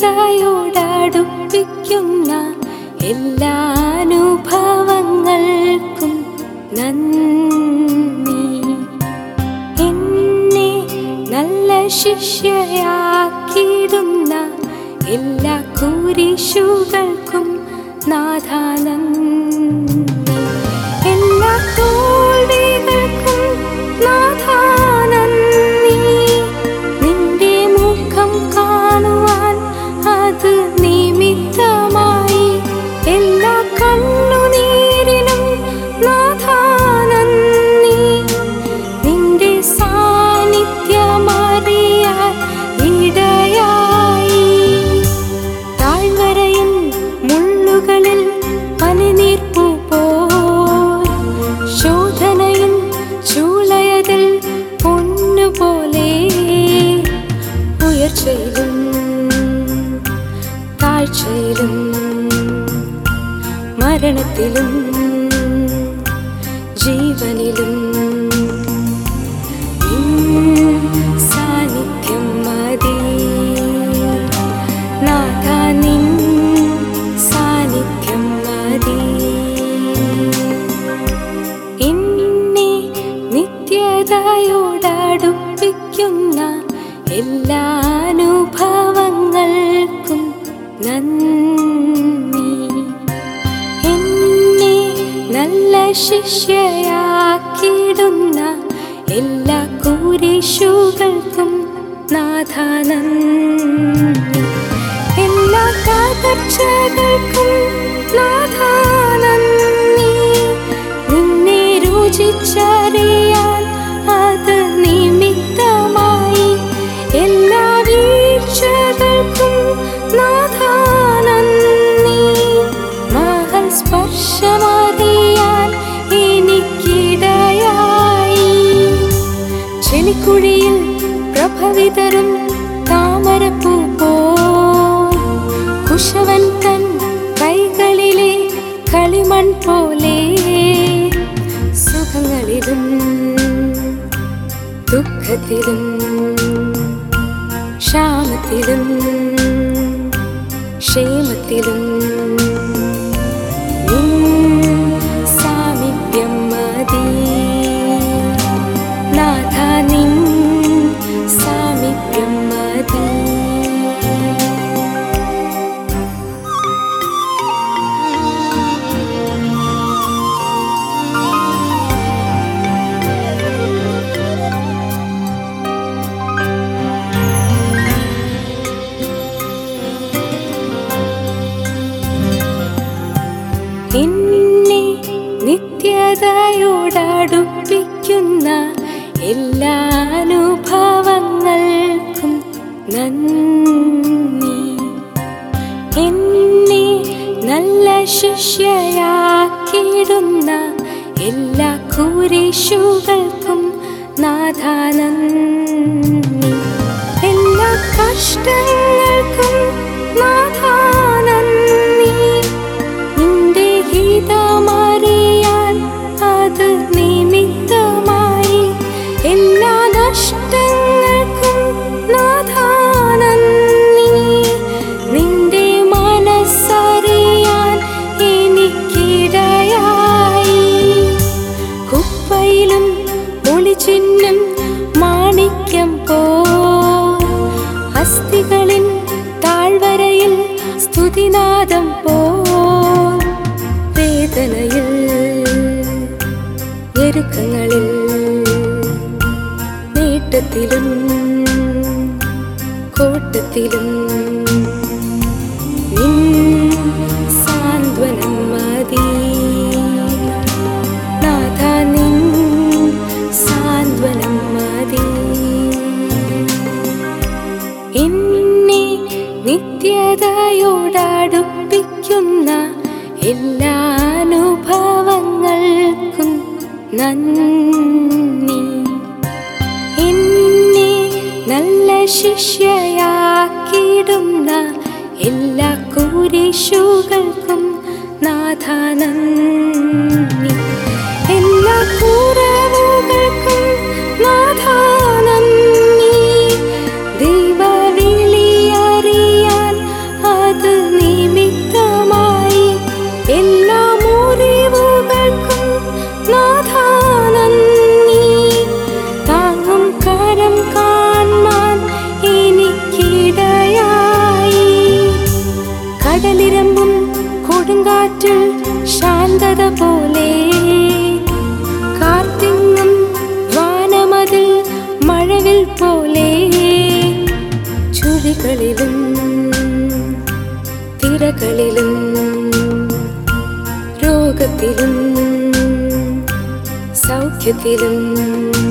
നിത്യതയോടടുപ്പിക്കുന്ന എല്ലാ അനുഭവങ്ങൾക്കും നന്ദി എന്നെ നല്ല ശിഷ്യയാക്കിയിടുന്ന എല്ലാ കുരിശുകൾക്കും നാഥാനന്ദി എല്ലാ തോൽവികൾക്കും നാഥാനന്ദി നിന്റെ മുഖം കാണുവാൻ അത് നിമിത്തമായി എല്ലാ കണ്ണുനീരിനും നാഥാനന്ദി നിന്റെ സാന്നിധ്യമറിയാൻ ഇടയായി താഴ്വരയിൽ മുള്ളുകളിൽ പനിനീർപ്പു പോൽ ശോധനയിൽ ചൂളയതിൽ പൊന്നുപോലെ ഉയർച്ചയിലും താഴ്ചയിലും മരണത്തിലും ജീവനിലും നിൻ സാന്നിധ്യം മതി നാഥ നിൻ സാന്നിധ്യം മതി എന്നെ നിത്യതയോടടുപ്പിക്കുന്ന എല്ലാ അനുഭവങ്ങൾക്കും നന്ദി എന്നെ നല്ല ശിഷ്യയാക്കിയിടുന്ന എല്ലാ കുരിശുകൾക്കും നാഥാനന്ദി എല്ലാ തകർച്ചകൾക്കും നാഥാനന്ദി നിന്നെ രുചിച്ചറിയാൻ അത് നിമിത്തമായി എല്ലാ വീഴ്ചകൾക്കും നാഥാനന്ദി മഹൽ സ്പർശമറിയാൻ എനിക്കിടയായി ചെളിക്കുഴിയിൽ പ്രഭവിതരും താമരപ്പൂ പോൽ കുശവൻ തൻ കൈകളിലെ കളിമൺ പോലെ സുഖങ്ങളിലും ദുഃഖത്തിലും ക്ഷാമത്തിലും ക്ഷേമത്തിലും നിൻ സാമീപ്യം മതി നാഥ നിൻ സാമീപ്യം മതി എന്നെ നിത്യതയോടടുപ്പിക്കുന്ന എല്ലാ അനുഭവങ്ങൾക്കും നന്ദി എന്നെ നല്ല ശിഷ്യയാക്കിയിടുന്ന എല്ലാ കുരിശുകൾക്കും നാഥാനന്ദി എല്ലാ കഷ്ടങ്ങൾക്കും നാഥാനന്ദി നിന്റെ ഹിതമറിയാൻ അത് നിമിത്തമായി എല്ലാ നഷ്ടങ്ങൾക്കും നാഥാനന്ദി നിന്റെ മനസ്സറിയാൻ എനിക്കിടയായി കുപ്പയിലും ഒളിച്ചിന്നും മാണിക്യം പോ അസ്ഥികളിൻ താഴ്വരയിൽ സ്തുതിനാദം പോ വേദനയിൽ ഞെരുക്കങ്ങളിൽ നേട്ടത്തിലും കോട്ടത്തിലും നിൻ സാന്ത്വനം മതി നാഥ നിൻ സാന്ത്വനം മതി എന്നെ നിത്യതയോടടുപ്പിക്കുന്ന എല്ലാ അനുഭവങ്ങൾക്കും നന്ദി എന്നെ നല്ല ശിഷ്യയാക്കിയിടുന്ന എല്ലാ കുരിശുകൾക്കും നാഥാനന്ദി എല്ലാ കുറവുകൾക്കും നാഥാനന്ദി ദൈവവിളിയറിയാൻ ശാന്തത പോലെ കാർത്തിങ്ങും വാനമതിൽ മഴവിൽ പോലെ ചുഴികളിലും തിരകളിലും രോഗത്തിലും സൗഖ്യത്തിലും